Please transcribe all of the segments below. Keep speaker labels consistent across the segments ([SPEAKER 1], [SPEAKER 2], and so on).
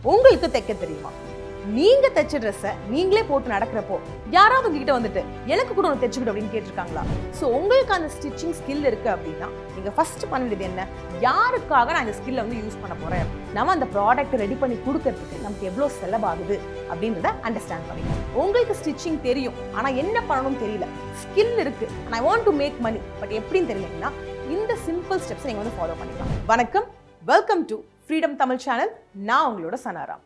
[SPEAKER 1] உங்களுக்கு தைக்க தெரியுமா நீங்க தைச்ச ட்ரெஸ்ஸை நீங்களே போட்டு நடக்கிறப்போ யாராவது உங்ககிட்ட வந்துட்டு எனக்கு கூட ஒன்று தைச்சுக்கிட்டு அப்படின்னு கேட்டிருக்காங்களா ஸோ உங்களுக்கு அந்த ஸ்டிச்சிங் ஸ்கில் இருக்கு அப்படின்னா நீங்க ஃபர்ஸ்ட் பண்ண வேண்டியது என்ன யாருக்காக நான் இந்த ஸ்கில்லை வந்து யூஸ் பண்ண போறேன் நம்ம அந்த ப்ராடக்ட் ரெடி பண்ணி கொடுக்கறதுக்கு நமக்கு எவ்வளோ செலவாகுது அப்படின்றத அண்டர்ஸ்டாண்ட் பண்ணிக்கணும் உங்களுக்கு ஸ்டிச்சிங் தெரியும் ஆனா என்ன பண்ணணும்னு தெரியல ஸ்கில் இருக்கு I want to make money but எப்படின்னு தெரியலன்னா இந்த சிம்பிள் ஸ்டெப்ஸ் நீங்க வந்து ஃபாலோ பண்ணிக்கலாம் வணக்கம் welcome to freedom Tamil channel நான் உங்களோட சனாராம்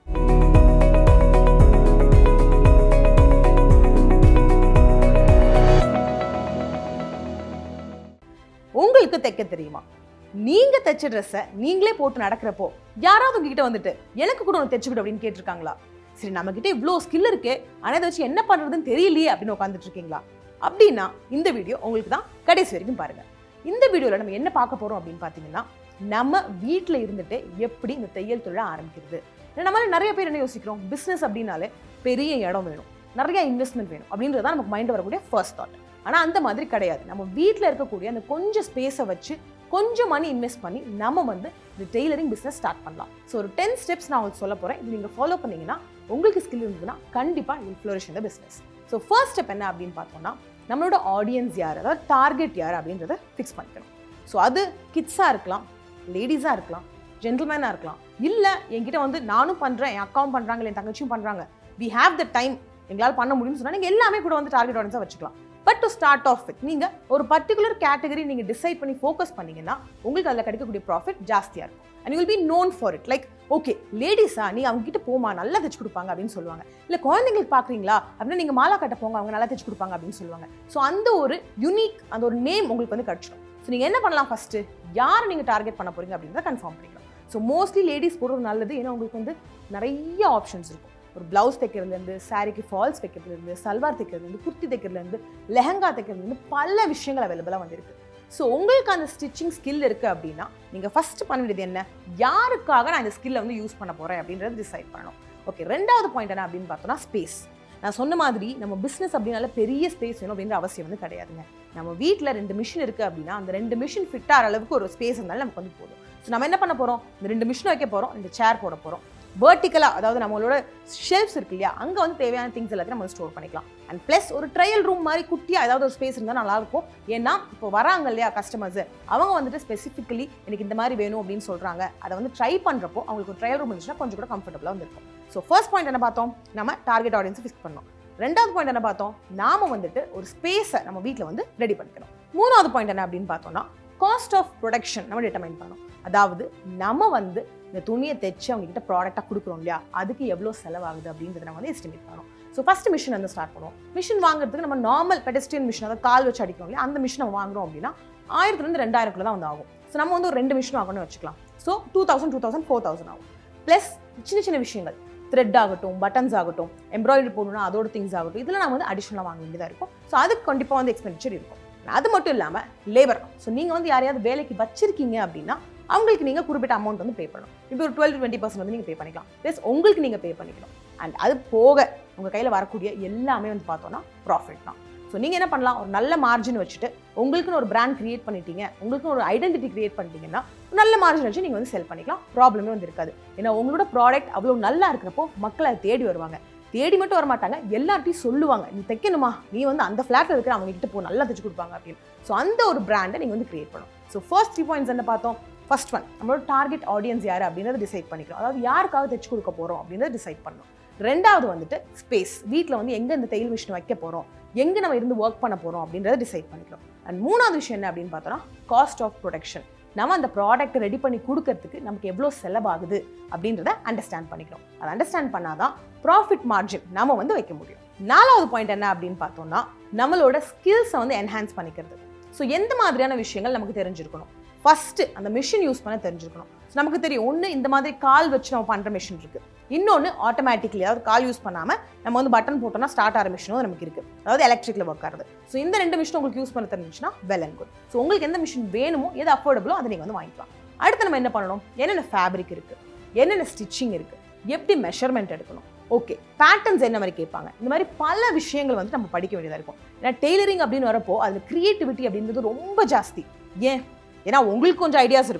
[SPEAKER 1] உங்களுக்கு தைக்க தெரியுமா நீங்க தைச்ச ட்ரெஸ்ஸை நீங்களே போட்டு நடக்கிறப்போ யாராவது உங்ககிட்ட வந்துட்டு எனக்கு கூட ஒன்று தைச்சுக்கிட்டு அப்படின்னு கேட்டிருக்காங்களா சரி நம்ம கிட்ட இவ்வளோ ஸ்கில் இருக்கே ஆனால் இதை வச்சு என்ன பண்றதுன்னு தெரியலையே அப்படின்னு உட்காந்துட்டு இருக்கீங்களா அப்படின்னா இந்த வீடியோ உங்களுக்கு தான் கடைசி வரைக்கும் பாருங்க இந்த வீடியோவில் நம்ம என்ன பார்க்க போறோம் அப்படின்னு பார்த்தீங்கன்னா நம்ம வீட்டில் இருந்துட்டு எப்படி இந்த தையல் தொழிலை ஆரம்பிக்கிறது ஏன்னா நம்மளால நிறைய பேர் என்ன யோசிக்கிறோம் பிஸ்னஸ் அப்படின்னாலே பெரிய இடம் வேணும் நிறைய இன்வெஸ்ட்மெண்ட் வேணும் அப்படின்றது தான் நமக்கு மைண்ட் வரக்கூடிய ஃபர்ஸ்ட் தாட் ஆனால் அந்த மாதிரி கிடையாது நம்ம வீட்டில் இருக்கக்கூடிய அந்த கொஞ்சம் ஸ்பேஸை வச்சு கொஞ்சம் மணி இன்வெஸ்ட் பண்ணி நம்ம வந்து இந்த டெய்லரிங் பிஸ்னஸ் ஸ்டார்ட் பண்ணலாம் ஸோ ஒரு டென் ஸ்டெப்ஸ் நான் உங்களுக்கு சொல்ல போகிறேன் இது நீங்கள் ஃபாலோ பண்ணீங்கன்னா உங்களுக்கு ஸ்கில் இருந்ததுன்னா கண்டிப்பாக யூ ஃப்ளோரிஷ் இந்த பிஸ்னஸ் ஸோ ஃபர்ஸ்ட் ஸ்டெப் என்ன அப்படின்னு பார்த்தோம்னா நம்மளோட ஆடியன்ஸ் யார் அதாவது டார்கெட் யார் அப்படின்றத ஃபிக்ஸ் பண்ணிக்கணும் ஸோ அது கிட்ஸாக இருக்கலாம் லேடிஸாக இருக்கலாம் ஜென்டில்மேனாக இருக்கலாம் இல்லை என்கிட்ட வந்து நானும் பண்ணுறேன் என் அக்காவும் பண்ணுறாங்க என் தங்கச்சியும் பண்ணுறாங்க வி ஹேவ் த டைம் எங்களால் பண்ண முடியும்னு சொன்னால் நீங்கள் எல்லாமே கூட வந்து டார்கெட் ஆடியன்ஸாக வச்சுக்கலாம் but to start off with நீங்கள் ஒரு பர்டிகுலர் கேட்டகரி நீங்கள் டிசைட் பண்ணி ஃபோக்கஸ் பண்ணீங்கன்னா உங்களுக்கு அதில் கிடைக்கக்கூடிய ப்ராஃபிட் ஜாஸ்தியாக இருக்கும் and will be known for it like okay லேடிஸா நீ அவங்க கிட்ட போமா நல்லா தைச்சு கொடுப்பாங்க அப்படின்னு சொல்லுவாங்க இல்லை குழந்தைங்களுக்கு பார்க்குறீங்களா அப்படின்னா நீங்கள் மாலா கட்ட போங்க அவங்க நல்லா தைச்சு கொடுப்பாங்க அப்படின்னு சொல்லுவாங்க ஸோ அந்த ஒரு யூனிக் அந்த ஒரு நேம் உங்களுக்கு வந்து கிடச்சிடும் ஸோ நீங்கள் என்ன பண்ணலாம் ஃபஸ்ட்டு யாரை நீங்கள் டார்கெட் பண்ண போறீங்க அப்படின்றத கன்ஃபார்ம் பண்ணிக்கலாம் ஸோ மோஸ்ட்லி லேடிஸ் போடுறது நல்லது ஏன்னா உங்களுக்கு வந்து நிறைய ஆப்ஷன்ஸ் இருக்கும் ஒரு ப்ளவுஸ் தைக்கிறதுலேருந்து சாரிக்கு ஃபால்ஸ் தைக்கிறதுலேருந்து சல்வார் தைக்கிறதுலேருந்து குர்த்தி தைக்கிறதுலேருந்து லெஹங்கா தைக்கிறதுலேருந்து பல விஷயங்கள் அவைலபிளாக வந்திருக்கு ஸோ உங்களுக்கு அந்த ஸ்டிச்சிங் ஸ்கில் இருக்குது அப்படின்னா நீங்கள் ஃபஸ்ட்டு பண்ண வேண்டியது என்ன யாருக்காக நான் இந்த ஸ்கில்லை வந்து யூஸ் பண்ண போகிறேன் அப்படின்றத டிசைட் பண்ணணும் ஓகே ரெண்டாவது பாயிண்ட் என்ன அப்படின்னு பார்த்தோம்னா ஸ்பேஸ் நான் சொன்ன மாதிரி நம்ம பிஸ்னஸ் அப்படின்னால பெரிய ஸ்பேஸ் வேணும் அப்படின்ற அவசியம் வந்து கிடையாதுங்க நம்ம வீட்டில் ரெண்டு மிஷின் இருக்குது அப்படின்னா அந்த ரெண்டு மிஷின் ஃபிட் ஆகிற அளவுக்கு ஒரு ஸ்பேஸ் இருந்தாலும் நமக்கு வந்து போதும் ஸோ நம்ம என்ன பண்ண போகிறோம் இந்த ரெண்டு மிஷின் வைக்க போகிறோம் இந்த சேர் போட போகிறோம் வேர்ட்டிக்கலாக அதாவது நம்மளோட ஷெல்ஃப்ஸ் இருக்கு இல்லையா அங்கே வந்து தேவையான திங்ஸ் எல்லாத்தையும் நம்ம ஸ்டோர் பண்ணிக்கலாம் அண்ட் ப்ளஸ் ஒரு ட்ரையல் ரூம் மாதிரி குட்டியாக ஏதாவது ஒரு ஸ்பேஸ் இருந்தால் நல்லாயிருக்கும் ஏன்னா இப்போ வராங்க இல்லையா கஸ்டமர்ஸ் அவங்க வந்துட்டு ஸ்பெசிஃபிக்கலி எனக்கு இந்த மாதிரி வேணும் அப்படின்னு சொல்கிறாங்க அதை வந்து ட்ரை பண்ணுறப்போ அவங்களுக்கு ஒரு ட்ரையல் ரூம் இருந்துச்சுன்னா கொஞ்சம் கூட கம்ஃபர்டபுளாக வந்து இருக்கும் ஸோ ஃபர்ஸ்ட் பாயிண்ட் என்ன பார்த்தோம் நம்ம டார்கெட் ஆடியன்ஸை ஃபிக்ஸ் பண்ணோம் ரெண்டாவது பாயிண்ட் என்ன பார்த்தோம் நாம வந்துட்டு ஒரு ஸ்பேஸை நம்ம வீட்டில் வந்து ரெடி பண்ணிக்கணும் மூணாவது பாயிண்ட் என்ன அப்படின்னு பார்த்தோம்னா காஸ்ட் ஆஃப் ப்ரொடக்ஷன் நம்ம டிட்டர்மைன் பண்ணணும் அதாவது நம்ம வந்து இந்த துணியை தைச்சு அவங்க கிட்ட ப்ராடக்டாக கொடுக்குறோம் இல்லையா அதுக்கு எவ்வளோ செலவாகுது அப்படின்றத நம்ம வந்து எஸ்டிமேட் பண்ணணும் ஸோ ஃபஸ்ட் மிஷின் வந்து ஸ்டார்ட் பண்ணுவோம் மிஷின் வாங்குறதுக்கு நம்ம நார்மல் பெடஸ்டியன் மிஷின் அதாவது கால் வச்சு அடிக்கிறோம் இல்லையா அந்த மிஷின் நம்ம வாங்குறோம் அப்படின்னா ஆயிரத்துலேருந்து ரெண்டாயிரக்குள்ள தான் வந்து ஆகும் ஸோ நம்ம வந்து ஒரு ரெண்டு மிஷின் வாங்கணும்னு வச்சுக்கலாம் so two thousand two thousand four thousand ஆகும் ப்ளஸ் சின்ன சின்ன விஷயங்கள் த்ரெட் ஆகட்டும் பட்டன்ஸ் ஆகட்டும் எம்ப்ராய்டரி போடணும்னா அதோட திங்ஸ் ஆகட்டும் இதெல்லாம் நம்ம வந்து அடிஷனலாக வாங்க வேண்டியதாக இருக்கும் ஸோ அதுக்கு கண்டிப்பாக வந்து எக்ஸ்பெண்டிச்சர் இருக்கும் அது மட்டும் இல்லாமல் லேபர் ஸோ நீங்கள் வந்து யாரையாவது வேலைக்கு வச்சிருக்கீங்க அப்படின்னா அவங்களுக்கு நீங்கள் குறிப்பிட்ட அமௌண்ட் வந்து பே பண்ணணும் இப்போ ஒரு டுவெல் டுவெண்ட்டி பர்சன்ட் வந்து நீங்கள் பே பண்ணிக்கலாம் ப்ளஸ் உங்களுக்கு நீங்கள் பே பண்ணிக்கணும் அண்ட் அது போக உங்கள் கையில் வரக்கூடிய எல்லாமே வந்து பார்த்தோன்னா ப்ராஃபிட் தான் ஸோ நீங்கள் என்ன பண்ணலாம் ஒரு நல்ல மார்ஜின் வச்சுட்டு உங்களுக்குன்னு ஒரு பிராண்ட் கிரியேட் பண்ணிட்டீங்க உங்களுக்குன்னு ஒரு ஐடென்டிட்டி கிரியேட் பண்ணிட்டீங்கன்னா நல்ல மார்ஜின் வச்சு நீங்கள் வந்து செல் பண்ணிக்கலாம் ப்ராப்ளமே வந்து இருக்காது ஏன்னா உங்களோட ப்ராடக்ட் அவ்வளோ நல்லா இருக்கிறப்போ மக்கள் அதை தேடி வருவாங்க தேடி மட்டும் வர மாட்டாங்க எல்லார்ட்டையும் சொல்லுவாங்க நீ தைக்கணுமா நீ வந்து அந்த ஃப்ளாட்டில் இருக்கிற அவங்க கிட்ட போ நல்லா தைச்சு கொடுப்பாங்க அப்படின்னு ஸோ அந்த ஒரு பிராண்டை நீங்கள் வந்து கிரியேட் பண்ணணும் ஸோ ஃபர்ஸ்ட் த்ரீ பாயிண்ட்ஸ் என்ன பார்த்தோம் ஃபர்ஸ்ட் ஒன் நம்மளோட டார்கெட் ஆடியன்ஸ் யார் அப்படின்றத டிசைட் பண்ணிக்கிறோம் அதாவது யாருக்காக தைச்சு கொடுக்க போகிறோம் அப்படின்றத டிசைட் பண்ணணும் ரெண்டாவது வந்துட்டு ஸ்பேஸ் வீட்டில் வந்து எங்கே இந்த தையல் மிஷின் வைக்க போகிறோம் எங்கே நம்ம இருந்து ஒர்க் பண்ண போகிறோம் அப்படின்றத டிசைட் பண்ணிக்கிறோம் அண்ட் மூணாவது விஷயம் என்ன அப்படின்னு பார்த்தோம்னா காஸ்ட் ஆஃப் ப்ரொடக்ஷன் நம்ம அந்த ப்ராடக்ட் ரெடி பண்ணி கொடுக்கறதுக்கு நமக்கு எவ்வளோ செலவாகுது அப்படின்றத அண்டர்ஸ்டாண்ட் பண்ணிக்கிறோம் அதை அண்டர்ஸ்டாண்ட் பண்ணாதான் ப்ராஃபிட் மார்ஜின் நம்ம வந்து வைக்க முடியும் நாலாவது பாயிண்ட் என்ன அப்படின்னு பார்த்தோம்னா நம்மளோட ஸ்கில்ஸை வந்து என்ஹான்ஸ் பண்ணிக்கிறது ஸோ எந்த மாதிரியான விஷயங்கள் நமக்கு தெரிஞ்சிருக்கணும் ஃபஸ்ட்டு அந்த மிஷின் யூஸ் பண்ண தெரிஞ்சிருக்கணும் ஸோ நமக்கு தெரியும் ஒன்று இந்த மாதிரி கால் வச்சு நம்ம பண்ணுற மிஷின் இருக்குது இன்னொன்று ஆட்டோமேட்டிக்லி அதாவது கால் யூஸ் பண்ணாமல் நம்ம வந்து பட்டன் போட்டோம்னா ஸ்டார்ட் ஆகிற மிஷினும் நமக்கு இருக்குது அதாவது எலக்ட்ரிக்கில் ஒர்க் ஆகுது ஸோ இந்த ரெண்டு மிஷின் உங்களுக்கு யூஸ் பண்ண தெரிஞ்சுச்சுன்னா வெல் அண்ட் குட் ஸோ உங்களுக்கு எந்த மிஷின் வேணுமோ எது அஃபோர்டபுளோ அதை நீங்கள் வந்து வாங்கிக்கலாம் அடுத்து நம்ம என்ன பண்ணணும் என்னென்ன ஃபேப்ரிக் இருக்குது என்னென்ன ஸ்டிச்சிங் இருக்குது எப்படி மெஷர்மெண்ட் எடுக்கணும் ஓகே பேட்டர்ன்ஸ் என்ன மாதிரி கேட்பாங்க இந்த மாதிரி பல விஷயங்கள் வந்து நம்ம படிக்க வேண்டியதாக இருக்கும் ஏன்னா டெய்லரிங் அப்படின்னு வரப்போ அதில் க்ரியேட்டிவிட்டி அப்படின்றது ரொம்ப ஜாஸ்தி ஏன் ஏன்னா உங்களுக்கு கொஞ்சம் ஐடியாஸ் இருக்கும்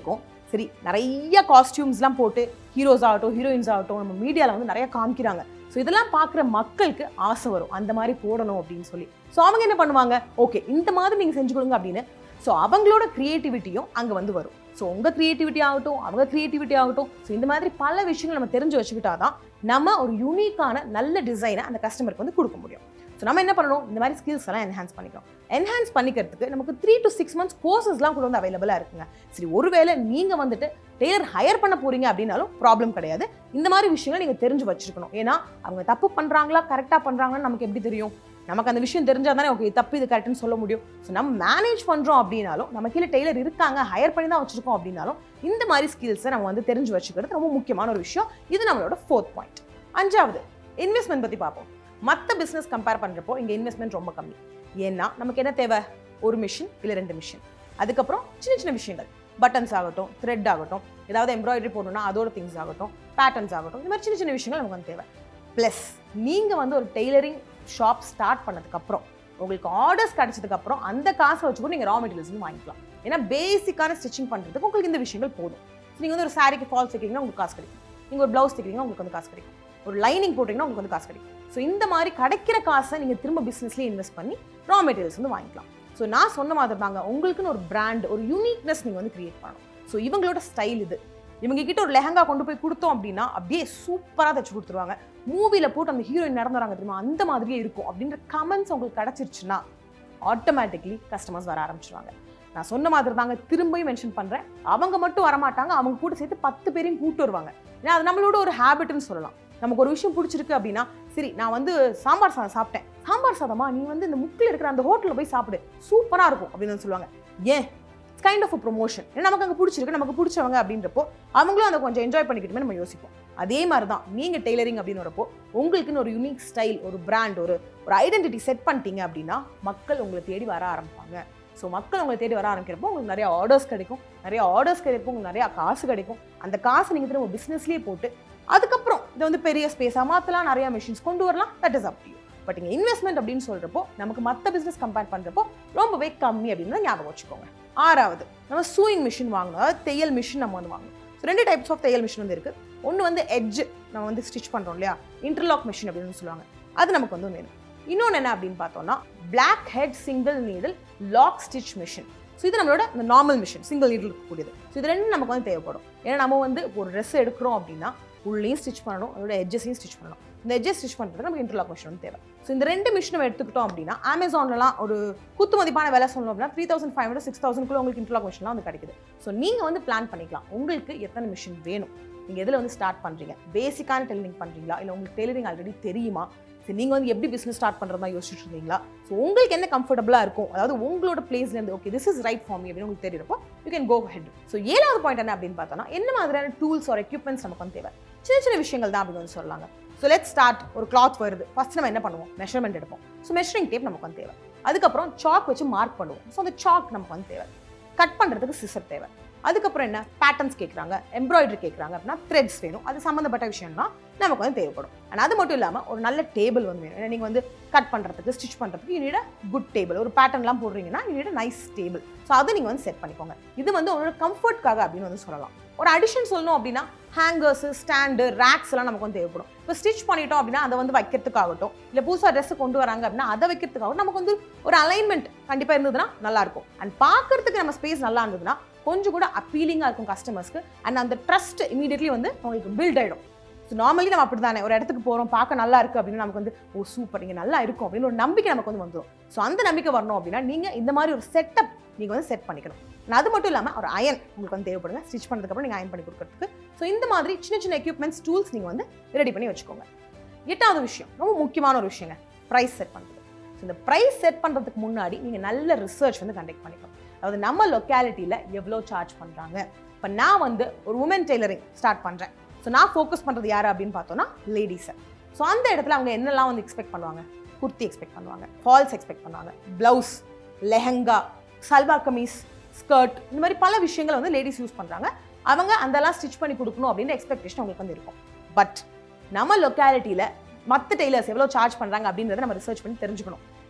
[SPEAKER 1] சரி நிறைய காஸ்டியூம்ஸ்லாம் போட்டு ஹீரோஸ் ஆகட்டும் ஹீரோயின்ஸ் ஆகட்டும் நம்ம மீடியாவில் வந்து நிறைய காமிக்கிறாங்க ஸோ இதெல்லாம் பார்க்குற மக்களுக்கு ஆசை வரும் அந்த மாதிரி போடணும் அப்படின்னு சொல்லி ஸோ அவங்க என்ன பண்ணுவாங்க ஓகே இந்த மாதிரி நீங்கள் செஞ்சு கொடுங்க அப்படின்னு ஸோ அவங்களோட க்ரியேட்டிவிட்டியும் அங்கே வந்து வரும் ஸோ உங்கள் க்ரியேட்டிவிட்டி ஆகட்டும் அவங்க க்ரியேட்டிவிட்டி ஆகட்டும் ஸோ இந்த மாதிரி பல விஷயங்கள் நம்ம தெரிஞ்சு வச்சுக்கிட்டா தான் நம்ம ஒரு யூனிக்கான நல்ல டிசைனை அந்த கஸ்டமருக்கு வந்து கொடுக்க முடியும் ஸோ நம்ம என்ன பண்ணணும் இந்த மாதிரி ஸ்கில்ஸ் எல்லாம் என்ஹான்ஸ் பண்ணிக்கிறோம் என்ஹான்ஸ் பண்ணிக்கிறதுக்கு நமக்கு த்ரீ டு சிக்ஸ் மந்த்ஸ் கோர்சஸ்லாம் கூட வந்து அவைலபிளாக இருக்குங்க சரி ஒருவேளை நீங்கள் வந்துட்டு டெய்லர் ஹையர் பண்ண போறீங்க அப்படின்னாலும் ப்ராப்ளம் கிடையாது இந்த மாதிரி விஷயங்களை நீங்கள் தெரிஞ்சு வச்சிருக்கணும் ஏன்னா அவங்க தப்பு பண்ணுறாங்களா கரெக்டாக பண்ணுறாங்கன்னு நமக்கு எப்படி தெரியும் நமக்கு அந்த விஷயம் தெரிஞ்சால் தானே ஓகே தப்பு இது கரெக்ட்னு சொல்ல முடியும் ஸோ நம்ம மேனேஜ் பண்ணுறோம் அப்படின்னாலும் நம்ம கீழே டெய்லர் இருக்காங்க ஹையர் பண்ணி தான் வச்சிருக்கோம் அப்படின்னாலும் இந்த மாதிரி ஸ்கில்ஸை நம்ம வந்து தெரிஞ்சு வச்சுக்கிறது ரொம்ப முக்கியமான ஒரு விஷயம் இது நம்மளோட ஃபோர்த் பாயிண்ட் அஞ்சாவது இன்வெஸ்ட்மெண்ட் பற்றி பார்ப்போம் மற்ற பிஸ்னஸ் கம்பேர் பண்ணுறப்போ இங்கே இன்வெஸ்ட்மெண்ட் ரொம்ப கம்மி ஏன்னா நமக்கு என்ன தேவை ஒரு மிஷின் இல்லை ரெண்டு மிஷின் அதுக்கப்புறம் சின்ன சின்ன விஷயங்கள் பட்டன்ஸ் ஆகட்டும் த்ரெட் ஆகட்டும் ஏதாவது எம்ப்ராய்டரி போடணும்னா அதோட திங்ஸ் ஆகட்டும் பேட்டர்ன்ஸ் ஆகட்டும் இந்த மாதிரி சின்ன சின்ன விஷயங்கள் நமக்கு வந்து தேவை ப்ளஸ் நீங்கள் வந்து ஒரு டெய்லரிங் ஷாப் ஸ்டார்ட் பண்ணதுக்கப்புறம் உங்களுக்கு ஆர்டர்ஸ் கிடைச்சதுக்கப்புறம் அந்த காசை வச்சு கூட நீங்கள் ரா மெட்டீரியல்ஸ் வந்து வாங்கிக்கலாம் ஏன்னா பேசிக்கான ஸ்டிச்சிங் பண்ணுறதுக்கு உங்களுக்கு இந்த விஷயங்கள் போதும் நீங்கள் வந்து ஒரு சாரிக்கு ஃபால்ஸ் வைக்கிறீங்கன்னா உங்களுக்கு காசு கிடைக்கும் நீங்கள் ஒரு ப்ளவுஸ் தைக்கிறீங்கன்னா உங்களுக்கு வந்து காசு கிடைக்கும் ஒரு லைனிங் போட்டிங்கன்னா உங்களுக்கு வந்து காசு கிடைக்கும் ஸோ இந்த மாதிரி கிடைக்கிற காசை நீங்கள் திரும்ப பிஸ்னஸ்லேயே இன்வெஸ்ட் பண்ணி ரா மெட்டீரியல்ஸ் வந்து வாங்கிக்கலாம் ஸோ நான் சொன்ன மாதிரி தாங்க உங்களுக்குன்னு ஒரு பிராண்ட் ஒரு யூனிக்னஸ் நீங்கள் வந்து கிரியேட் பண்ணணும் ஸோ இவங்களோட ஸ்டைல் இது இவங்க கிட்ட ஒரு லெஹங்கா கொண்டு போய் கொடுத்தோம் அப்படின்னா அப்படியே சூப்பராக தைச்சு கொடுத்துருவாங்க மூவியில் போட்டு அந்த ஹீரோயின் நடந்துறாங்க தெரியுமா அந்த மாதிரியே இருக்கும் அப்படின்ற கமெண்ட்ஸ் உங்களுக்கு கிடச்சிருச்சுன்னா ஆட்டோமேட்டிக்லி கஸ்டமர்ஸ் வர ஆரம்பிச்சிருவாங்க நான் சொன்ன மாதிரி தாங்க திரும்பியும் மென்ஷன் பண்ணுறேன் அவங்க மட்டும் வரமாட்டாங்க அவங்க கூட சேர்த்து பத்து பேரையும் கூட்டு வருவாங்க ஏன்னா அது நம்மளோட ஒரு ஹேபிட்னு சொல்லலாம் நமக்கு ஒரு விஷயம் பிடிச்சிருக்கு அப்படின்னா சரி நான் வந்து சாம்பார் சாதம் சாப்பிட்டேன் சாம்பார் சாதமா நீ வந்து இந்த முக்கில் இருக்கிற அந்த ஹோட்டலில் போய் சாப்பிடு சூப்பராக இருக்கும் அப்படின்னு வந்து சொல்லுவாங்க ஏன் கைண்ட் ஆஃப் ப்ரொமோஷன் ஏன்னா நமக்கு அங்கே பிடிச்சிருக்கு நமக்கு பிடிச்சவங்க அப்படின்றப்போ அவங்களும் அதை கொஞ்சம் என்ஜாய் பண்ணிக்கிட்டுமே நம்ம யோசிப்போம் அதே மாதிரி தான் நீங்கள் டெய்லரிங் அப்படின்னு வரப்போ உங்களுக்குன்னு ஒரு யூனிக் ஸ்டைல் ஒரு பிராண்ட் ஒரு ஒரு ஐடென்டிட்டி செட் பண்ணிட்டீங்க அப்படின்னா மக்கள் உங்களை தேடி வர ஆரம்பிப்பாங்க ஸோ மக்கள் உங்களை தேடி வர ஆரம்பிக்கிறப்போ உங்களுக்கு நிறைய ஆர்டர்ஸ் கிடைக்கும் நிறைய ஆர்டர்ஸ் கிடைப்போ உங்களுக்கு நிறைய காசு கிடைக்கும் அந்த காசு நீங்கள் திரும்ப பிஸ்னஸ்லேயே போட்டு அதுக்கப்புறம் இதை வந்து பெரிய ஸ்பேஸாக மாற்றலாம் நிறைய மிஷின்ஸ் கொண்டு வரலாம் that is up to you but இங்கே இன்வெஸ்ட்மெண்ட் அப்படின்னு சொல்கிறப்போ நமக்கு மற்ற பிஸ்னஸ் கம்பேர் பண்ணுறப்போ ரொம்பவே கம்மி அப்படின்னு தான் ஞாபகம் வச்சுக்கோங்க ஆறாவது நம்ம சூயிங் மிஷின் வாங்கணும் அதாவது தையல் மிஷின் நம்ம வந்து வாங்கணும் ஸோ ரெண்டு டைப்ஸ் ஆஃப் தையல் மிஷின் வந்து இருக்குது ஒன்று வந்து எட்ஜ் நம்ம வந்து ஸ்டிச் பண்ணுறோம் இல்லையா இன்டர்லாக் மிஷின் அப்படின்னு சொல்லுவாங்க அது நமக்கு வந்து வேணும் இன்னொன்று என்ன அப்படின்னு பார்த்தோம்னா block head single needle lock stitch machine so இது நம்மளோட இந்த நார்மல் மிஷின் சிங்கிள் நீடில் இருக்கக்கூடியது ஸோ இது ரெண்டும் நமக்கு வந்து தேவைப்படும் ஏன்னா நம்ம வந்து ஒரு ட்ரெஸ் எடுக்கிறோம் அப்படின்னா உள்ளேயும் ஸ்டிச் பண்ணணும் அதோட எட்ஜஸையும் ஸ்டிச் பண்ணணும் இந்த எட்ஜஸ் ஸ்டிச் பண்ணுறதுக்கு நமக்கு இன்டர்லாக் மிஷின் வந்து தேவை ஸோ இந்த ரெண்டு மிஷினும் எடுத்துக்கிட்டோம் அப்படின்னா அமேசான்லலாம் ஒரு குத்து மதிப்பான விலை சொல்லணும் அப்படின்னா three thousand five hundred six தௌசண்ட்குள்ள உங்களுக்கு இன்டர்லாக் மிஷின்லாம் வந்து கிடைக்குது ஸோ நீங்கள் வந்து பிளான் பண்ணிக்கலாம் உங்களுக்கு எத்தனை மிஷின் வேணும் நீங்கள் எதில் வந்து ஸ்டார்ட் பண்ணுறீங்க பேசிக்கான டெய்லரிங் பண்ணுறீங்களா இல்லை உங்களுக்கு டெய்லரிங் ஆல்ரெடி தெரியுமா சரி நீங்கள் வந்து எப்படி பிஸ்னஸ் ஸ்டார்ட் பண்ணுறதா யோசிச்சுட்டு இருந்தீங்களா ஸோ உங்களுக்கு என்ன கம்ஃபர்டபுளாக இருக்கும் அதாவது உங்களோட பிளேஸ்லேருந்து okay this is right for me அப்படின்னு உங்களுக்கு தெரியிறப்போ you can go ahead so ஏழாவது பாயிண்ட் என்ன அப்படின்னு பார்த்தோம்னா என்ன மாதிரியான டூல்ஸ் ஒரு எக்யூப்மெண்ட்ஸ் நமக்கு வந்து தேவை சின்ன சின்ன விஷயங்கள் தான் அப்படின்னு வந்து சொல்லலாங்க ஸோ லெட் ஸ்டார்ட் ஒரு கிளாத் வருது ஃபர்ஸ்ட் நம்ம என்ன பண்ணுவோம் மெஷர்மெண்ட் எடுப்போம் ஸோ மெஷரிங் டேப் நமக்கு வந்து தேவை அதுக்கப்புறம் சாக் வச்சு மார்க் பண்ணுவோம் ஸோ அந்த சாக் நமக்கு வந்து தேவை கட் பண்ணுறதுக்கு சிசர் தேவை அதுக்கப்புறம் என்ன பேட்டர்ன்ஸ் கேட்குறாங்க எம்ப்ராய்டரி கேட்குறாங்க அப்படின்னா த்ரெட்ஸ் வேணும் அது சம்மந்தப்பட்ட விஷயம்னா நமக்கு வந்து தேவைப்படும் அண்ட் அது மட்டும் இல்லாமல் ஒரு நல்ல டேபிள் வந்து வேணும் ஏன்னா நீங்கள் வந்து கட் பண்ணுறதுக்கு ஸ்டிச் பண்ணுறதுக்கு யூனிட குட் டேபிள் ஒரு பேட்டர்ன்லாம் போடுறீங்கன்னா யூனிட நைஸ் டேபிள் ஸோ அதை நீங்கள் வந்து செட் பண்ணிக்கோங்க இது வந்து உங்களோட கம்ஃபர்ட்காக அப்படின்னு வந்து சொல்லலாம் ஒரு அடிஷன் சொல்லணும் அப்படின்னா ஹேங்கர்ஸு ஸ்டாண்டு ரேக்ஸ் எல்லாம் நமக்கு வந்து தேவைப்படும் இப்போ ஸ்டிச் பண்ணிட்டோம் அப்படின்னா அதை வந்து வைக்கிறதுக்காகட்டும் இல்லை புதுசாக ட்ரெஸ் கொண்டு வராங்க அப்படின்னா அதை வைக்கிறதுக்காகட்டும் நமக்கு வந்து ஒரு அலைன்மெண்ட் கண்டிப்பாக இருந்ததுன்னா நல்லாயிருக்கும் அண்ட் பார்க்கறதுக்கு நம்ம ஸ்பேஸ் நல்லா இருந்ததுன்னா கொஞ்சம் கூட அப்பீலிங்காக இருக்கும் கஸ்டமர்ஸ்க்கு அண்ட் அந்த ட்ரஸ்ட் இமீடியட்லி வந்து உங்களுக்கு பில்ட் ஆகிடும் ஸோ நார்மலி நம்ம அப்படி தானே ஒரு இடத்துக்கு போகிறோம் பார்க்க நல்லா இருக்குது அப்படின்னு நமக்கு வந்து ஓ சூப்பர் இங்கே நல்லா இருக்கும் அப்படின்னு ஒரு நம்பிக்கை நமக்கு வந்து வந்துடும் ஸோ அந்த நம்பிக்கை வரணும் அப்படின்னா நீங்கள் இந்த மாதிரி ஒரு செட்டப் நீங்கள் வந்து செட் பண்ணிக்கணும் And அது மட்டும் இல்லாமல் ஒரு அயன் உங்களுக்கு வந்து தேவைப்படுங்க ஸ்டிச் பண்ணதுக்கப்புறம் நீங்கள் அயன் பண்ணி கொடுக்கறதுக்கு ஸோ இந்த மாதிரி சின்ன சின்ன எக்யூப்மெண்ட்ஸ் டூல்ஸ் நீங்கள் வந்து ரெடி பண்ணி வச்சுக்கோங்க எட்டாவது விஷயம் ரொம்ப முக்கியமான ஒரு விஷயங்க ப்ரைஸ் செட் பண்ணுறது ஸோ இந்த ப்ரைஸ் செட் பண்ணுறதுக்கு முன்னாடி நீங்கள் நல்ல ரிசர்ச் வந்து கண்டக்ட் பண்ணிக்கணும் அதாவது நம்ம லொக்காலிட்டியில் எவ்வளோ சார்ஜ் பண்ணுறாங்க இப்போ நான் வந்து ஒரு உமன் டெய்லரிங் ஸ்டார்ட் பண்ணுறேன் ஸோ நான் ஃபோக்கஸ் பண்ணுறது யார் அப்படின்னு பார்த்தோன்னா லேடிஸை ஸோ அந்த இடத்துல அவங்க என்னெல்லாம் வந்து எக்ஸ்பெக்ட் பண்ணுவாங்க குர்த்தி எக்ஸ்பெக்ட் பண்ணுவாங்க ஃபால்ஸ் எக்ஸ்பெக்ட் பண்ணுவாங்க ப்ளவுஸ் லெஹங்கா சல்வார் கமீஸ் ஸ்கர்ட் இந்த மாதிரி பல விஷயங்களை வந்து லேடிஸ் யூஸ் பண்ணுறாங்க அவங்க அதெல்லாம் ஸ்டிச் பண்ணி கொடுக்கணும் அப்படின்ற எக்ஸ்பெக்டேஷன் அவங்களுக்கு வந்து இருக்கும் பட் நம்ம லொக்காலிட்டியில் மற்ற டெய்லர்ஸ் எவ்வளோ சார்ஜ் பண்ணுறாங்க அப்படின்றத நம்ம ரிசர்ச் பண்ணி தெரிஞ்சுக்கணும்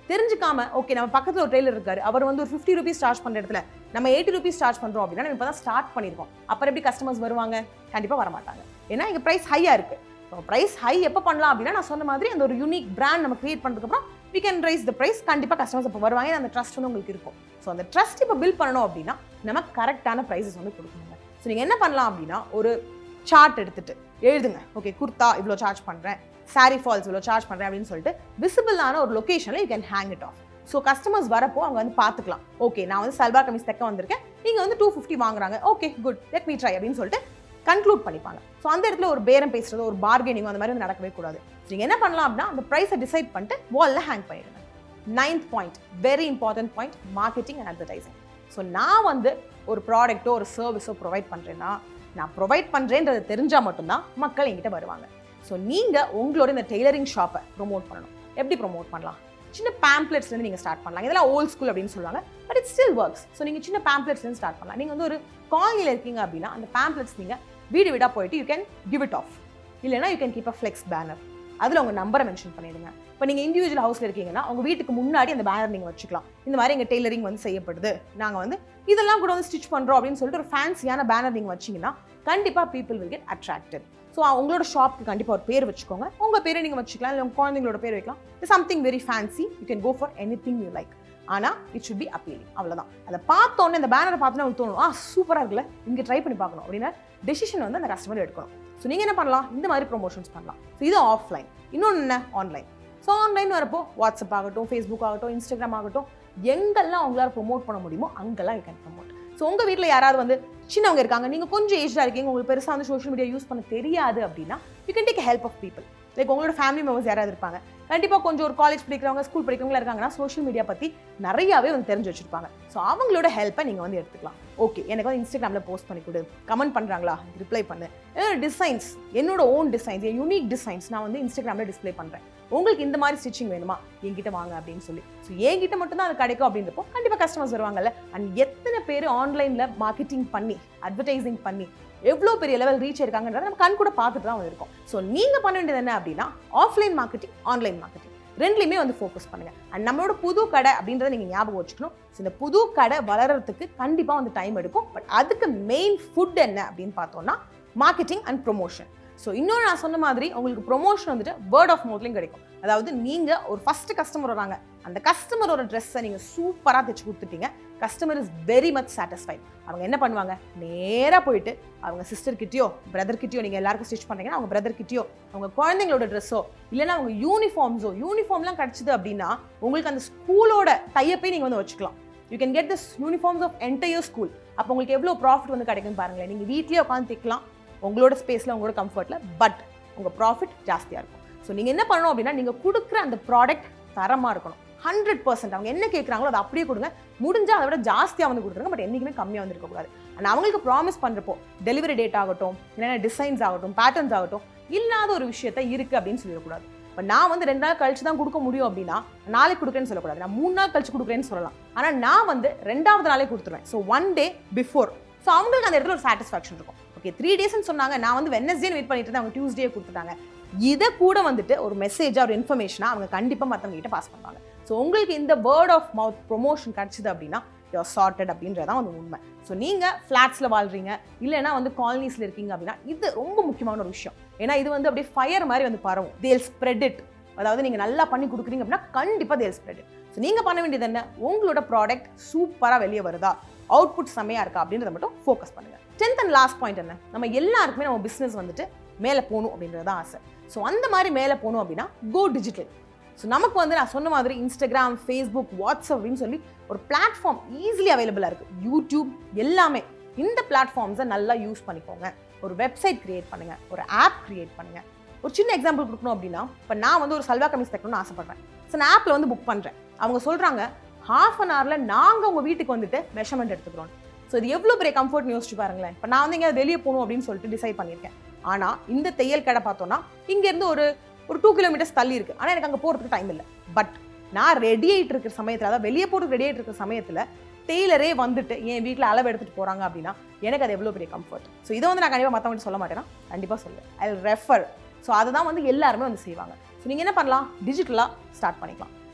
[SPEAKER 1] தெரிஞ்சுக்காம ஓகே நம்ம பக்கத்தில் ஒரு டெய்லர் இருக்காரு அவர் வந்து ஒரு ஃபிஃப்டி ருபீஸ் சார்ஜ் பண்ணுற இடத்துல நம்ம எயிட்டி ருபீஸ் சார்ஜ் பண்ணுறோம் அப்படின்னா நம்ம இப்போ தான் ஸ்டார்ட் பண்ணியிருக்கோம் அப்புறம் எப்படி கஸ்டமர்ஸ் வருவாங்க கண்டிப்பாக வர மாட்டாங்க ஏன்னா இங்கே ப்ரைஸ் ஹையாக இருக்குது ஸோ ப்ரைஸ் ஹை எப்போ பண்ணலாம் அப்படின்னா நான் சொன்ன மாதிரி அந்த ஒரு யூனிக் பிராண்ட் நம்ம கிரியேட் பண்ணதுக்கப்புறம் we can raise the price கண்டிப்பாக கஸ்டமர்ஸ் இப்போ வருவாங்க ஏன்னா அந்த ட்ரஸ்ட் வந்து உங்களுக்கு இருக்கும் ஸோ அந்த ட்ரஸ்ட் இப்போ பில் பண்ணணும் அப்படின்னா நம்ம கரெக்டான ப்ரைஸஸ் வந்து கொடுக்கணுங்க ஸோ நீங்கள் என்ன பண்ணலாம் அப்படின்னா ஒரு சார்ட் எடுத்துட்டு எழுதுங்க ஓகே குர்த்தா இவ்வளோ சார்ஜ் பண்ணுறேன் சாரி ஃபால்ஸ் இவ்வளோ சார்ஜ் பண்ணுறேன் அப்படின்னு சொல்லிட்டு விசிபிளான ஒரு லொக்கேஷனில் you can hang it off so customers வரப்போ அவங்க வந்து பார்த்துக்கலாம் ஓகே நான் வந்து சல்வார் கமிஸ் தைக்க வந்திருக்கேன் நீங்கள் வந்து டூ ஃபிஃப்டி வாங்குறாங்க okay good let me try அப்படின்னு சொல்லிட்டு கன்க்ளூட் பண்ணிப்பாங்க ஸோ அந்த இடத்துல ஒரு பேரம் பேசுறதோ ஒரு பார்கெனிங் அந்த மாதிரி வந்து நடக்கவே கூடாது நீங்கள் என்ன பண்ணலாம் அப்படின்னா அந்த ப்ரைஸை டிசைட் பண்ணிட்டு வாலில் ஹேங் பண்ணிடுங்க ninth point very important point marketing and advertising so நான் வந்து ஒரு ப்ராடக்ட்டோ ஒரு சர்வீஸோ ப்ரொவைட் பண்ணுறேன்னா நான் ப்ரொவைட் பண்ணுறேன்றது தெரிஞ்சால் மட்டும்தான் மக்கள் என்கிட்ட வருவாங்க ஸோ நீங்கள் உங்களோட இந்த டெய்லரிங் ஷாப்பை ப்ரொமோட் பண்ணணும் எப்படி ப்ரொமோட் பண்ணலாம் சின்ன பேம்ப்ளெட்ஸ்லேருந்து நீங்கள் ஸ்டார்ட் பண்ணலாம் இதெல்லாம் ஓல்ட் ஸ்கூல் அப்படின்னு சொல்லுவாங்க but it still works so நீங்கள் சின்ன பேம்ப்ளெட்ஸ்லேருந்து ஸ்டார்ட் பண்ணலாம் நீங்கள் வந்து ஒரு காலனியில் இருக்கீங்க அப்படின்னா அந்த பேம்ப்ளெட்ஸ் நீங்கள் வீடு வீடாக போயிட்டு you can give it off இல்லைனா you can keep a flex banner அதில் உங்கள் நம்பரை மென்ஷன் பண்ணிடுங்க இப்போ நீங்கள் இண்டிவிஜுவல் ஹவுஸில் இருக்கீங்கன்னா உங்கள் வீட்டுக்கு முன்னாடி அந்த பேனர் நீங்கள் வச்சுக்கலாம் இந்த மாதிரி எங்கள் டெய்லரிங் வந்து செய்யப்படுது நாங்கள் வந்து இதெல்லாம் கூட வந்து ஸ்டிச் பண்ணுறோம் அப்படின்னு சொல்லிட்டு ஒரு ஃபேன்சியான பேனர் நீங்கள் வச்சிங்கன்னா கண்டிப்பாக people will get attracted so உங்களோட ஷாப்க்கு கண்டிப்பாக ஒரு பேர் வச்சுக்கோங்க உங்கள் பேரை நீங்கள் வச்சுக்கலாம் இல்லை உங்கள் குழந்தைங்களோட பேர் வைக்கலாம் something very fancy you can go for anything you like ஆனால் இட் should பி அப்பீலிங் அவ்வளோதான் அதை பார்த்தோன்னே இந்த பேனரை பார்த்தோன்னே உங்களுக்கு தோணும் ஆ சூப்பராக இருக்குல்ல இங்கே ட்ரை பண்ணி பார்க்கணும் அப்படின்னா டெசிஷன் வந்து அந்த கஸ்டமர் எடுக்கணும் ஸோ நீங்கள் என்ன பண்ணலாம் இந்த மாதிரி ப்ரொமோஷன்ஸ் பண்ணலாம் ஸோ இது ஆஃப்லைன் இன்னொன்று என்ன ஆன்லைன் ஸோ ஆன்லைன் வரப்போ வாட்ஸ்அப் ஆகட்டும் ஃபேஸ்புக் ஆகட்டும் இன்ஸ்டாகிராம் ஆகட்டும் எங்கெல்லாம் அவங்களால ப்ரொமோட் பண்ண முடியுமோ அங்கெல்லாம் யூ கேன் ப்ரொமோட் ஸோ உங்கள் வீட்டில் யாராவது வந்து சின்னவங்க இருக்காங்க நீங்கள் கொஞ்சம் ஏஜாக இருக்கீங்க உங்களுக்கு பெருசாக வந்து சோஷியல் மீடியா யூஸ் பண்ண தெரியாது அப்படின்னா you can take help of people like உங்களோட ஃபேமிலி மெம்பர்ஸ் யாராவது இருப்பாங்க கண்டிப்பாக கொஞ்சம் ஒரு காலேஜ் படிக்கிறவங்க ஸ்கூல் படிக்கிறவங்க இருக்காங்கன்னா சோஷியல் மீடியா பற்றி நிறையாவே வந்து தெரிஞ்சு வச்சிருப்பாங்க ஸோ அவங்களோட ஹெல்ப்பை நீங்கள் வந்து எடுத்துக்கலாம் ஓகே எனக்கு வந்து இன்ஸ்டாகிராமில் போஸ்ட் பண்ணி கொடு கமெண்ட் பண்ணுறாங்களா ரிப்ளை பண்ணு டிசைன்ஸ் என்னோட ஓன் டிசைன்ஸ் என் யூனிக் டிசைன்ஸ் நான் வந்து இன்ஸ்டாகிராமில் டிஸ்ப்ளே பண்ணுறேன் உங்களுக்கு இந்த மாதிரி ஸ்டிச்சிங் வேணுமா என்கிட்ட வாங்க அப்படின்னு சொல்லி ஸோ என்கிட்ட மட்டும்தான் அது கிடைக்கும் அப்படின்றப்போ கண்டிப்பாக கஸ்டமர்ஸ் வருவாங்கல்ல அண்ட் எத்தனை பேர் ஆன்லைனில் மார்க்கெட்டிங் பண்ணி அட்வர்டைசிங் பண்ணி எவ்வளோ பெரிய லெவல் ரீச் இருக்காங்கன்றத நம்ம கண் கூட பார்த்துட்டு தான் இருக்கோம் ஸோ நீங்கள் பண்ண வேண்டியது என்ன அப்படின்னா ஆஃப்லைன் மார்க்கெட்டிங் ஆன்லைன் மார்க்கெட்டிங் ரெண்டுலையுமே வந்து ஃபோக்கஸ் பண்ணுங்க அண்ட் நம்மளோட புது கடை அப்படின்றத நீங்கள் ஞாபகம் வச்சுக்கணும் ஸோ இந்த புது கடை வளர்கிறதுக்கு கண்டிப்பாக வந்து டைம் எடுக்கும் பட் அதுக்கு மெயின் ஃபுட் என்ன அப்படின்னு பார்த்தோம்னா மார்க்கெட்டிங் அண்ட் ப்ரொமோஷன் ஸோ இன்னொன்று நான் சொன்ன மாதிரி உங்களுக்கு ப்ரொமோஷன் வந்துட்டு வேர்ட் ஆஃப் மவுத்லையும் கிடைக்கும் அதாவது நீங்கள் ஒரு ஃபஸ்ட்டு கஸ்டமர் வராங்க அந்த கஸ்டமரோட ட்ரெஸ்ஸை நீங்கள் சூப்பராக தைச்சு கொடுத்துட்டீங்க customer is very much satisfied அவங்க என்ன பண்ணுவாங்க நேராக போயிட்டு அவங்க சிஸ்டர் கிட்டயோ பிரதர் கிட்டயோ நீங்கள் எல்லாருக்கும் ஸ்டிச் பண்ணுறீங்கன்னா அவங்க பிரதர் கிட்டயோ அவங்க குழந்தைங்களோட ட்ரெஸ்ஸோ இல்லைன்னா அவங்க யூனிஃபார்ம்ஸோ யூனிஃபார்ம்லாம் கிடச்சிது அப்படின்னா உங்களுக்கு அந்த ஸ்கூலோட டைப்பே நீங்கள் வந்து வச்சுக்கலாம் you can get this uniforms of entire school அப்போ உங்களுக்கு எவ்வளோ ப்ராஃபிட் வந்து கிடைக்கும் பாருங்களேன் நீங்கள் வீட்லேயே உட்காந்து தைக்கலாம் உங்களோட ஸ்பேஸில் உங்களோட கம்ஃபர்ட்டில் பட் உங்கள் ப்ராஃபிட் ஜாஸ்தியாக இருக்கும் ஸோ நீங்கள் என்ன பண்ணணும் அப்படின்னா நீங்கள் கொடுக்குற அந்த ப்ராடக்ட் தரமாக இருக்கணும் ஹண்ட்ரட் பர்சன்ட் அவங்க என்ன கேட்குறாங்களோ அதை அப்படியே கொடுங்க முடிஞ்சால் அதை விட ஜாஸ்தியாக வந்து கொடுத்துருங்க பட் என்றைக்குமே கம்மியாக வந்து இருக்கக்கூடாது அண்ட் அவங்களுக்கு ப்ராமிஸ் பண்ணுறப்போ டெலிவரி டேட் ஆகட்டும் இல்லைன்னா டிசைன்ஸ் ஆகட்டும் பேட்டர்ன்ஸ் ஆகட்டும் இல்லாத ஒரு விஷயத்த இருக்குது அப்படின்னு சொல்லிடக்கூடாது இப்போ நான் வந்து ரெண்டு நாள் கழிச்சு தான் கொடுக்க முடியும் அப்படின்னா நாளைக்கு கொடுக்குறேன்னு சொல்லக்கூடாது நான் மூணு நாள் கழிச்சு கொடுக்குறேன்னு சொல்லலாம் ஆனால் நான் வந்து ரெண்டாவது நாளே கொடுத்துருவேன் so one day before so அவங்களுக்கு அந்த இடத்துல ஒரு சாட்டிஸ்ஃபேக்ஷன் இருக்கும் ஓகே த்ரீ டேஸ்னு சொன்னாங்க நான் வந்து வெனஸ்டே வெயிட் பண்ணிட்டு இருந்தேன் அவங்க டியூஸ்டே கொடுத்துட்டாங்க இதை கூட வந்துட்டு ஒரு மெசேஜாக ஒரு இன்ஃபர்மேஷனாக அவங்க கண்டிப்பாக மற்றவங்க கிட்ட பாஸ் பண்ணுவாங்க ஸோ உங்களுக்கு இந்த வேர்ட் ஆஃப் மவுத் ப்ரொமோஷன் கிடச்சிது அப்படின்னா யூஆர் சார்ட்டட் அப்படின்றதான் வந்து உண்மை ஸோ நீங்கள் ஃப்ளாட்ஸில் வாழ்றீங்க இல்லைன்னா வந்து காலனிஸில் இருக்கீங்க அப்படின்னா இது ரொம்ப முக்கியமான ஒரு விஷயம் ஏன்னா இது வந்து அப்படியே ஃபயர் மாதிரி வந்து பரவும் தேல் ஸ்ப்ரெட் இட் அதாவது நீங்கள் நல்லா பண்ணி கொடுக்குறீங்க அப்படின்னா கண்டிப்பாக தேல் ஸ்ப்ரெட் இட் ஸோ நீங்கள் பண்ண வேண்டியது என்ன உங்களோட ப்ராடக்ட் சூப்பராக வெளியே வருதா அவுட்புட் செம்மையாக இருக்கா அப்படின்றத மட்டும் ஃபோக்கஸ் பண்ணுங்கள் டென்த் அண்ட் லாஸ்ட் பாயிண்ட் என்ன நம்ம எல்லாருக்குமே நம்ம பிஸ்னஸ் வந்துட்டு மேலே போகணும் அப்படின்றது தான் ஆசை ஸோ அந்த மாதிரி மேலே போகணும் அப்படின்னா கோ டிஜிட்டல் ஸோ நமக்கு வந்து நான் சொன்ன மாதிரி இன்ஸ்டாகிராம் ஃபேஸ்புக் வாட்ஸ்அப் அப்படின்னு சொல்லி ஒரு பிளாட்ஃபார்ம் ஈஸிலி அவைலபிளாக இருக்குது யூடியூப் எல்லாமே இந்த பிளாட்ஃபார்ம்ஸை நல்லா யூஸ் பண்ணிக்கோங்க ஒரு வெப்சைட் கிரியேட் பண்ணுங்கள் ஒரு ஆப் கிரியேட் பண்ணுங்கள் ஒரு சின்ன எக்ஸாம்பிள் கொடுக்கணும் அப்படின்னா இப்போ நான் வந்து ஒரு சல்வா கமிஸ் தைக்கணும்னு ஆசைப்பட்றேன் ஸோ நான் ஆப்பில் வந்து புக் பண்ணுறேன் அவங்க சொல்கிறாங்க ஹாஃப் அன் ஹவரில் நாங்கள் உங்கள் வீட்டுக்கு வந்துட்டு மெஷர்மெண்ட் எடுத்துக்கிறோம் ஸோ இது எவ்வளோ பெரிய கம்ஃபர்ட்னு யோசிச்சு பாருங்களேன் இப்போ நான் வந்து எங்கேயாவது வெளியே போகணும் அப்படின்னு சொல்லிட்டு டிசைட் பண்ணியிருக்கேன் ஆனால் இந்த தையல் கடை பார்த்தோன்னா இங்கேருந்து ஒரு ஒரு டூ கிலோமீட்டர்ஸ் தள்ளி இருக்குது ஆனால் எனக்கு அங்கே போகிறதுக்கு டைம் இல்லை பட் நான் ரெடி ஆகிட்டு இருக்கிற சமயத்தில் அதாவது வெளியே போகிறதுக்கு ரெடி ஆகிட்டு இருக்கிற சமயத்தில் டெய்லரே வந்துட்டு என் வீட்டில் அளவு எடுத்துகிட்டு போகிறாங்க அப்படின்னா எனக்கு அது எவ்வளோ பெரிய கம்ஃபர்ட் ஸோ இதை வந்து நான் கண்டிப்பாக மற்றவங்க சொல்ல மாட்டேன்னா கண்டிப்பாக சொல்லுவேன் ஐ ரெஃபர் ஸோ அதை தான் வந்து எல்லாருமே வந்து செய்வாங்க ஸோ நீங்கள் என்ன பண்ணலாம் டிஜிட்டலாக ஸ்டார்ட் பண்ணிக்கலாம்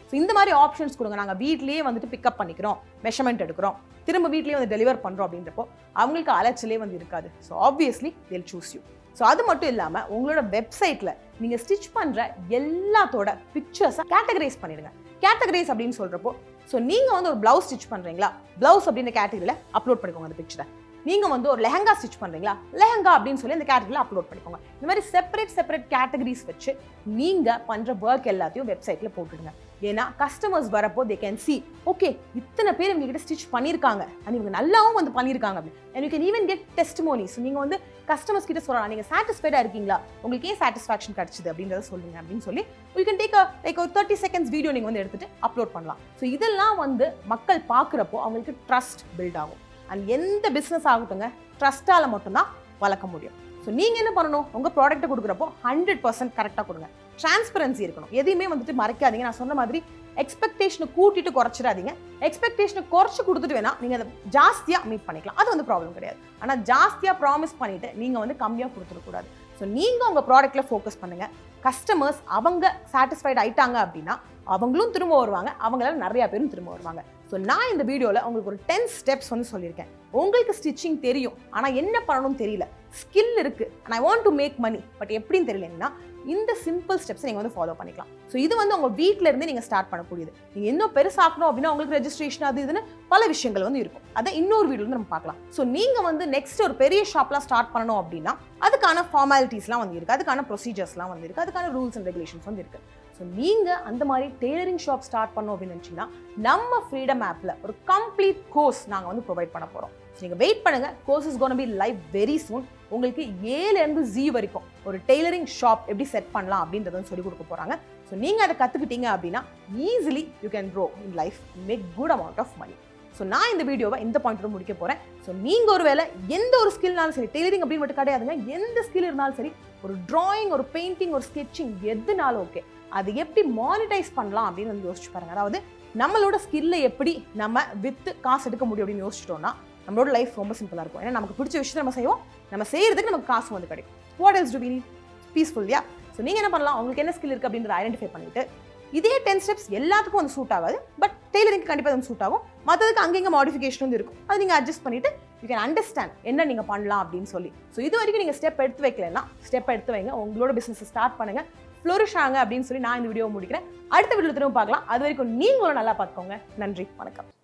[SPEAKER 1] ஸோ இந்த மாதிரி ஆப்ஷன்ஸ் கொடுங்க நாங்கள் வீட்லேயே வந்துட்டு பிக்கப் பண்ணிக்கிறோம் மெஷர்மெண்ட் எடுக்கிறோம் திரும்ப வீட்லேயே வந்து டெலிவர் பண்ணுறோம் அப்படின்றப்போ அவங்களுக்கு அலைச்சலே வந்து இருக்காது so obviously they'll choose you so அது மட்டும் இல்லாமல் உங்களோட வெப்சைட்டில் நீங்கள் ஸ்டிச் பண்ணுற எல்லாத்தோட பிக்சர்ஸை கேட்டகரைஸ் பண்ணிடுங்க கேட்டகரைஸ் அப்படின்னு சொல்கிறப்போ ஸோ நீங்கள் வந்து ஒரு ப்ளவுஸ் ஸ்டிச் பண்ணுறீங்களா ப்ளவுஸ் அப்படின்ற கேட்டகரியில் அப்லோட் பண்ணிக்கோங்க அந்த பிக்சரை நீங்கள் வந்து ஒரு லெஹங்கா ஸ்டிச் பண்ணுறீங்களா லெஹங்கா அப்படின்னு சொல்லி அந்த கேட்டகரியில் அப்லோட் பண்ணிக்கோங்க இந்த மாதிரி செப்பரேட் செப்பரேட் கேட்டகரிஸ் வச்சு நீங்கள் பண்ணுற ஒர்க் எல்லாத்தையும் வெப்சைட்டில் போட்டுடுங்க ஏன்னா கஸ்டமர்ஸ் வரப்போ தே கேன் சி ஓகே இத்தனை பேர் இவங்க கிட்ட ஸ்டிச் பண்ணியிருக்காங்க அண்ட் இவங்க நல்லாவும் வந்து பண்ணியிருக்காங்க அப்படி and you can even get testimonies நீங்கள் வந்து கஸ்டமர்ஸ் கிட்ட சொல்லலாம் நீங்கள் சாட்டிஸ்ஃபைடாக இருக்கீங்களா உங்களுக்கு ஏன் சாட்டிஸ்ஃபேக்ஷன் கிடச்சிது அப்படின்றத சொல்லுங்க அப்படின்னு சொல்லி யூ கேன் டேக் லைக் ஒரு தேர்ட்டி செகண்ட்ஸ் வீடியோ நீங்கள் வந்து எடுத்துட்டு அப்லோட் பண்ணலாம் ஸோ இதெல்லாம் வந்து மக்கள் பார்க்குறப்போ அவங்களுக்கு ட்ரஸ்ட் பில்ட் ஆகும் அண்ட் எந்த பிஸ்னஸ் ஆகட்டுங்க ட்ரஸ்ட்டால் மட்டும்தான் வளர்க்க முடியும் ஸோ நீங்கள் என்ன பண்ணணும் உங்கள் ப்ராடக்ட்டை கொடுக்குறப்போ ஹண்ட்ரட் பர்சன்ட் கரெக்டாக கொடுங்க டிரான்ஸ்பரன்சி இருக்கணும் எதையுமே வந்துட்டு மறைக்காதீங்க நான் சொன்ன மாதிரி எக்ஸ்பெக்டேஷனை கூட்டிட்டு குறைச்சிடாதீங்க எக்ஸ்பெக்டேஷனை குறைச்சு கொடுத்துட்டு வேணா நீங்கள் அதை ஜாஸ்தியாக மீட் பண்ணிக்கலாம் அது வந்து ப்ராப்ளம் கிடையாது ஆனால் ஜாஸ்தியாக ப்ராமிஸ் பண்ணிட்டு நீங்கள் வந்து கம்மியாக கொடுத்துடக்கூடாது ஸோ நீங்கள் உங்கள் ப்ராடக்ட்டில் ஃபோக்கஸ் பண்ணுங்கள் கஸ்டமர்ஸ் அவங்க சாட்டிஸ்ஃபைட் ஆயிட்டாங்க அப்படின்னா அவங்களும் திரும்ப வருவாங்க அவங்களால நிறைய பேரும் திரும்ப வருவாங்க ஸோ நான் இந்த வீடியோவில் உங்களுக்கு ஒரு டென் ஸ்டெப்ஸ் வந்து சொல்லியிருக்கேன் உங்களுக்கு ஸ்டிச்சிங் தெரியும் ஆனால் என்ன பண்ணணும்னு தெரியல ஸ்கில் இருக்குது and I want to make money but எப்படின்னு தெரியலன்னா இந்த சிம்பிள் ஸ்டெப்ஸ் நீங்கள் வந்து ஃபாலோ பண்ணிக்கலாம் ஸோ இது வந்து உங்கள் வீட்டில இருந்து நீங்கள் ஸ்டார்ட் பண்ணக்கூடியது நீங்கள் இன்னும் பெருசாக்கணும் அப்படின்னா உங்களுக்கு ரெஜிஸ்ட்ரேஷன் அது இதுன்னு பல விஷயங்கள் வந்து இருக்கும் அதை இன்னொரு வீடியோ வந்து நம்ம பார்க்கலாம் ஸோ நீங்கள் வந்து நெக்ஸ்ட் ஒரு பெரிய ஷாப்லாம் ஸ்டார்ட் பண்ணணும் அப்படின்னா அதுக்கான ஃபார்மாலிட்டிஸ்லாம் வந்து இருக்குது அதுக்கான ப்ரொசீஜர்ஸ்லாம் வந்து இருக்குது அதுக்கான ரூல்ஸ் அண்ட் ரெகுலேஷன்ஸ் வந்து இருக்குது ஸோ நீங்கள் அந்த மாதிரி டெய்லரிங் ஷாப் ஸ்டார்ட் பண்ணோம் அப்படின்னு நினச்சிங்கன்னா நம்ம ஃப்ரீடம் ஆப்பில் ஒரு கம்ப்ளீட் கோர்ஸ் நாங்கள் வந்து ப்ரொவைட் பண்ண போகிறோம் ஸோ நீங்கள் வெயிட் பண்ணுங்கள் course is gonna be live very soon உங்களுக்கு ஏலேருந்து ஜி வரைக்கும் ஒரு டெய்லரிங் ஷாப் எப்படி செட் பண்ணலாம் அப்படின்றத வந்து சொல்லிக் கொடுக்க போகிறாங்க ஸோ நீங்கள் அதை கற்றுக்கிட்டீங்க அப்படின்னா easily you can grow in life make good amount of money so நான் இந்த வீடியோவை இந்த பாயிண்ட் முடிக்க போகிறேன் ஸோ நீங்கள் ஒரு வேளை எந்த ஒரு ஸ்கில்னாலும் சரி டெய்லரிங் அப்படின்னு மட்டும் கிடையாதுங்க எந்த ஸ்கில் இருந்தாலும் சரி ஒரு டிராயிங் ஒரு பெயிண்டிங் ஒரு ஸ்கெட்சிங் எதுனாலும் ஓகே அது எப்படி மானிட்டைஸ் பண்ணலாம் அப்படின்னு வந்து யோசிச்சு பாருங்க அதாவது நம்மளோட ஸ்கில்லை எப்படி நம்ம வித்து காசு எடுக்க முடியும் அப்படின்னு யோசிச்சிட்டோம்னா நம்மளோட லைஃப் ரொம்ப சிம்பிளாக இருக்கும் ஏன்னா நமக்கு பிடிச்ச விஷயத்தை நம்ம செய்வோம் நம்ம செய்யறதுக்கு நமக்கு காசு வந்து கிடைக்கும் what else to be peaceful இல்லையா ஸோ நீங்கள் என்ன பண்ணலாம் உங்களுக்கு என்ன ஸ்கில் இருக்குது அப்படின்றத ஐடென்டிஃபை பண்ணிட்டு இதே டென் ஸ்டெப்ஸ் எல்லாத்துக்கும் வந்து சூட் ஆகாது பட் டெய்லரிங்க்கு கண்டிப்பாக வந்து சூட் ஆகும் மற்றதுக்கு அங்கங்கே மாடிஃபிகேஷன் வந்து இருக்கும் அது நீங்கள் அட்ஜஸ்ட் பண்ணிட்டு யூ கேன் அண்டர்ஸ்டாண்ட் என்ன நீங்கள் பண்ணலாம் அப்படின்னு சொல்லி ஸோ இது வரைக்கும் நீங்கள் ஸ்டெப் எடுத்து வைக்கலன்னா ஸ்டெப் எடுத்து வைங்க உங்களோட பிஸ்னஸ் ஸ்டார்ட் பண்ணுங்க ஃப்ளோரிஷ் ஆங்க அப்படின்னு சொல்லி நான் இந்த வீடியோ முடிக்கிறேன் அடுத்த வீடியோ திரும்ப பார்க்கலாம் அது வரைக்கும் நீங்களும் நல்லா பார்த்துக்கோங்க நன்றி வணக்கம்